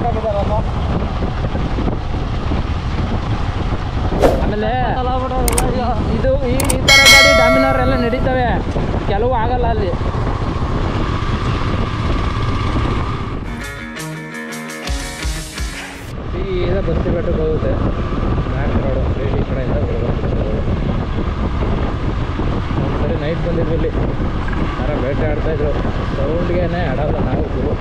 ಹಾಕಿದಾರಲ್ಲ ಆಮೇಲೆ ಇದು ಈ ಈ ಥರ ಗಾಡಿ ಡಾಮಿನರ್ ಎಲ್ಲ ನಡೀತವೆ ಕೆಲವು ಆಗಲ್ಲ ಅಲ್ಲಿ ಸೀದಾ ಬಸ್ತಿ ಬೆಟ್ಟಕ್ಕೆ ಹೋಗುತ್ತೆ ಬ್ಯಾಕ್ ರೋಡು ಸ್ಟ್ರೇಟ್ ಈ ಕಡೆಯಿಂದ ಬರ್ಬೇಕು ಒಂದ್ಸರಿ ನೈಟ್ ಬಂದಿದ್ವಿ ಇಲ್ಲಿ ಯಾರ ಬೇಟೆ ಆಡ್ತಾಯಿದ್ರು ಸೌಂಡ್ಗೇನೆ ಆಡಲ್ಲ ನಾವು ಗುರು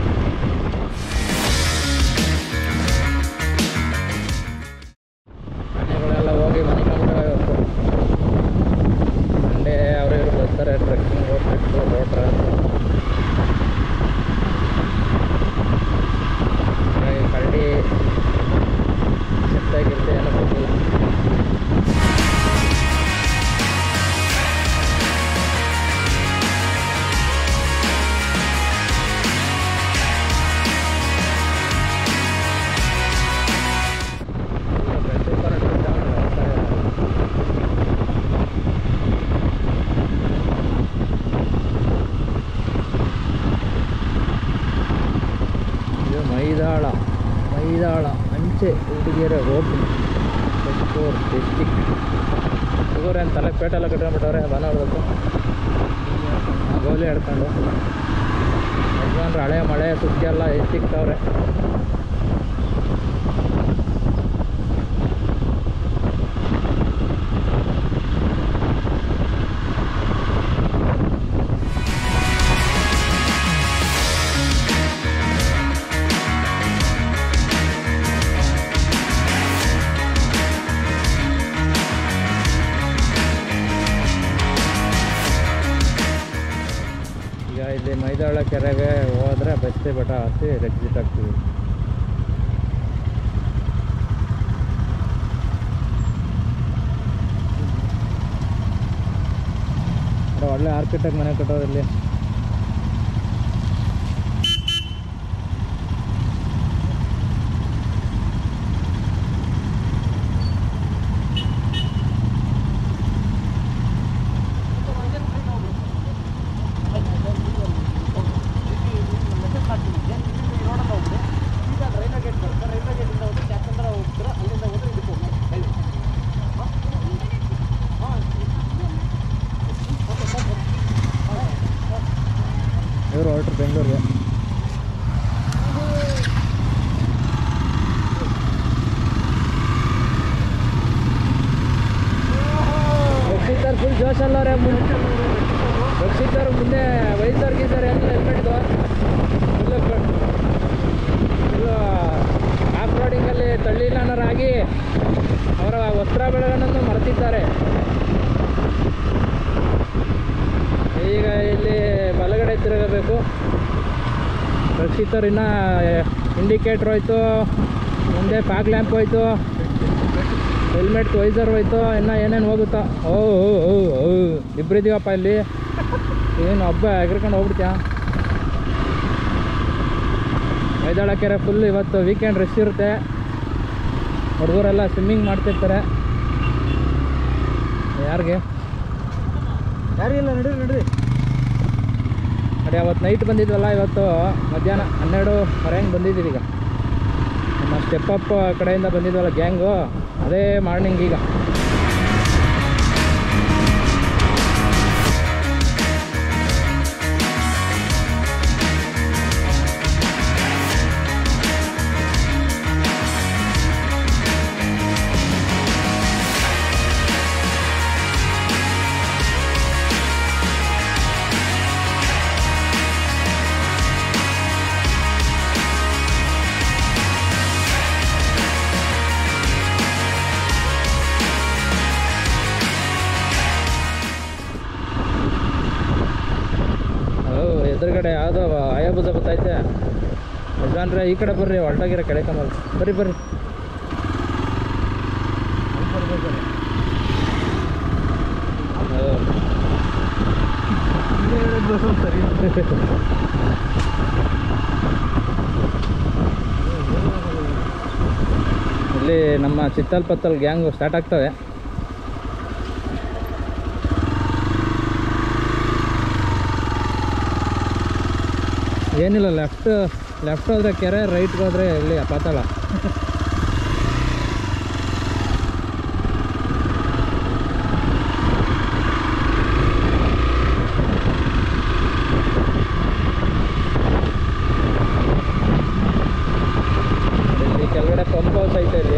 ಮನೆಗಳೆಲ್ಲ ಹೋಗಿ ಮನೆ ಕಂಬಿಟ್ಟವೆ ಇವತ್ತು ಸಂಡೇ ಅವರು ಇವರು ಬರ್ತಾರೆ ಟ್ರೆಕ್ಕಿಂಗ್ ರೋಡ್ ಟ್ರಿಪ್ಪು ರೋಡ್ ಹಾಗಾಗಿ ಕರಡಿ ಚಿತ್ತಾಗಿರುತ್ತೆ ಏನೋ ಗೊತ್ತಿಲ್ಲ ಸೂಪರ್ ಇದು ಮೈದಾಳ ಮೈದಾಳ ಅಂಚೆ ಹುಡುಗಿಯರ ರೋಡ್ ತುಮಕೂರು ಡಿಸ್ಟಿಕ್ ಹುಡುಗರು ಏನು ತಲೆ ಪೇಟೆಲ್ಲ ಕಟ್ಕೊಂಡ್ಬಿಟ್ಟವ್ರೆ ಬನ ಹೊಡ್ಬೇಕು ಗೋಲಿ ಹಿಡ್ಕೊಂಡು ಯಜಮಾನ್ರು ಹಳೆ ಮಳೆ ಸುದ್ದಿ ಎಲ್ಲ ಎಷ್ಟು ಸಿಗ್ತಾವ್ರೆ ಈಗ ಇಲ್ಲಿ ಮೈದಾಳ ಕೆರೆಗೆ ಹೋದ್ರೆ ಬಸ್ತಿ ಬೆಟ್ಟ ಹತ್ತಿ ಎಕ್ಸಿಟ್ ಆಗ್ತೀವಿ ನೋಡು, ಒಳ್ಳೆ ಆರ್ಕಿಟೆಕ್ಟ್ ಮನೆ ಕಟ್ಟೋರು ಇಲ್ಲಿ ಇವರು ಹೊರಟ್ರು ಬೆಂಗಳೂರಿಗೆ ರಕ್ಷಿತರ್ ಫುಲ್ ಜೋಶಲ್ಲವ್ರೆ ಮುಂದೆ ರಕ್ಷಿತರ್ ಮುಂದೆ ವಯಸ್ಸರ್ಗಿದ್ದಾರೆ ಎಲ್ಲ ಹೆಲ್ಮೆಟ್ದು ಫುಲ್ ಫುಲ್ಲು ಆಫ್ ರೋಡಿಂಗಲ್ಲಿ ತಳ್ಳಿಲಾನರಾಗಿ ಅವರ ವಸ್ತ್ರ ಬೆಳಗನ್ನು ಮರೆತಿದ್ದಾರೆ ಈಗ ಇಲ್ಲಿ ಬಲಗಡೆ ತಿರುಗಬೇಕು ರಕ್ಷಿತರು ಇನ್ನ ಇಂಡಿಕೇಟ್ರ್ ಹೋಯ್ತು ಮುಂದೆ ಫಾಗ್ ಲ್ಯಾಂಪ್ ಹೋಯ್ತು ಹೆಲ್ಮೆಟ್ ವೈಸರ್ ಹೋಯ್ತು ಇನ್ನು ಏನೇನು ಹೋಗುತ್ತೋ ಓ ಓ ಓ ಓ ಇಬ್ಬರಿದ್ದೀವಪ್ಪ ಇಲ್ಲಿ ಏನು ಹಬ್ಬ ಎಗ್ರಿಕೊಂಡು ಹೋಗ್ಬಿಡ್ತೀಯಾ ಮೈದಾಳ ಕೆರೆ ಫುಲ್ ಇವತ್ತು ವೀಕೆಂಡ್ ರಶ್ ಇರುತ್ತೆ ಹುಡುಗರೆಲ್ಲ ಸ್ವಿಮ್ಮಿಂಗ್ ಮಾಡ್ತಿರ್ತಾರೆ ಯಾರಿಗೆ ಯಾರಿಲ್ಲ ನಡೀರಿ ನಡೀರಿ ಅದೇ ಅವತ್ತು ನೈಟ್ ಬಂದಿದ್ವಲ್ಲ ಇವತ್ತು ಮಧ್ಯಾಹ್ನ ಹನ್ನೆರಡು ಹಂಗೆ ಬಂದಿದ್ದೀವಿ ಈಗ ನಮ್ಮ ಸ್ಟೆಪ್ ಅಪ್ ಕಡೆಯಿಂದ ಬಂದಿದ್ವಲ್ಲ ಗ್ಯಾಂಗು ಅದೇ ಮಾರ್ನಿಂಗ್ ಈಗ ಓ ಎದುರುಗಡೆ ಯಾವುದೋ ಆಯಾಬುಜ ಗೊತ್ತೈತೆ ಯಜಮಾನ್ರೆ ಈ ಕಡೆ ಬರ್ರಿ ಹೊಲ್ಟಾಗಿರೋ ಕೆಳೆ ಕಮಲ್ ಬರ್ರಿ ಬರ್ರಿ ಓ. ಸರಿ ಇಲ್ಲಿ ನಮ್ಮ ಚಿತ್ತಲ್ ಪತ್ತಲ್ ಗ್ಯಾಂಗು ಸ್ಟಾರ್ಟ್ ಆಗ್ತವೆ ಏನಿಲ್ಲ ಲೆಫ್ಟ್ ಲೆಫ್ಟ್ ಹೋದ್ರೆ ಕೆರೆ ರೈಟ್ ಹೋದ್ರೆ ಇಲ್ಲಿ ಪಾತಾಳ ಇಲ್ಲಿ ಕೆಳಗಡೆ ಪಂಪ್ ಹೌಸ್ ಐತೆ ಇಲ್ಲಿ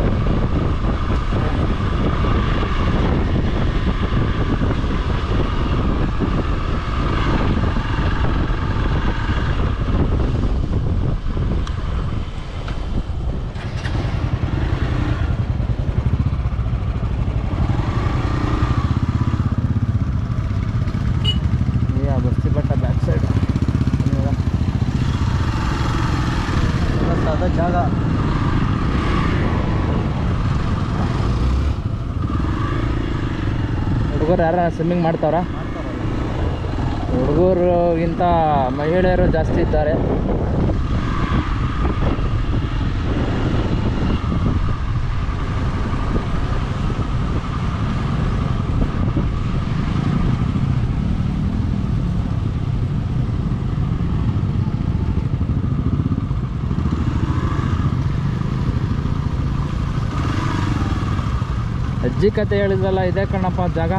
ಈ ಆ ಬಸ್ತಿ ಬೆಟ್ಟ ಬ್ಯಾಕ್ ಸೈಡ್ ಅದ ಜಾಗ ಹುಡುಗರು ಯಾರ ಸ್ವಿಮ್ಮಿಂಗ್ ಮಾಡ್ತಾವ್ರ ಹುಡುಗರಿಗಿಂತ ಮಹಿಳೆಯರು ಜಾಸ್ತಿ ಇದ್ದಾರೆ ಅಜ್ಜಿ ಕತೆ ಹೇಳಿದ್ರಲ್ಲ ಇದೇ ಕಣಪ್ಪ ಜಾಗ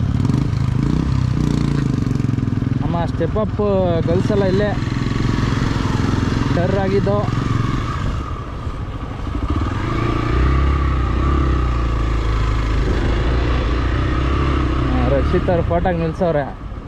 ನಮ್ಮ ಸ್ಟೆಪ್ ಅಪ್ ಗರ್ಲ್ಸ್ ಎಲ್ಲ ಇಲ್ಲೇ ಟರ್ ಆಗಿದ್ದು ಆ, ರಕ್ಷಿತ್ ಅವ್ರ ಫೋಟಾಗಿ ನಿಲ್ಸವ್ರೆ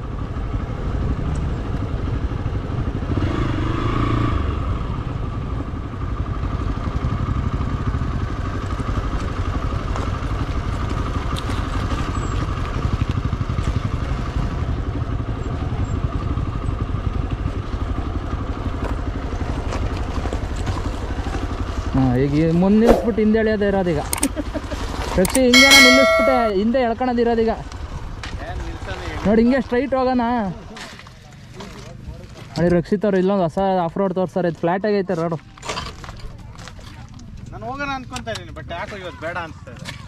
ಹಾಂ ಈಗ ಈ ಮುಂದೆ ನಿಲ್ಲಿಸ್ಬಿಟ್ಟು ಹಿಂದೆ ಎಳೆಯೋದು ಇರೋದೀಗ ರಕ್ಷಿ ಹಿಂಗೆ ನಿಲ್ಲಿಸ್ಬಿಟ್ಟೆ ಹಿಂದೆ ಎಳ್ಕೊಳೋದು ಇರೋದೀಗ ನೋಡಿ ಹಿಂಗೆ ಸ್ಟ್ರೈಟ್ ಹೋಗೋಣ ನೋಡಿ ರಕ್ಷಿತ್ ಅವ್ರು ಇಲ್ಲೊಂದು ಹೊಸ ಆಫ್ ರೋಡ್ ತೋರಿಸ್ತಾರೆ ಇದು ಫ್ಲಾಟ್ ಆಗೈತೆ ರೋಡು ನಾನು ಹೋಗೋಣ ಅನ್ಕೊಂತ ಇದೀನಿ ಬಟ್ ಯಾಕೋ ಇವತ್ತು ಬೇಡ ಅನ್ಸ್ತಾ ಇದೆ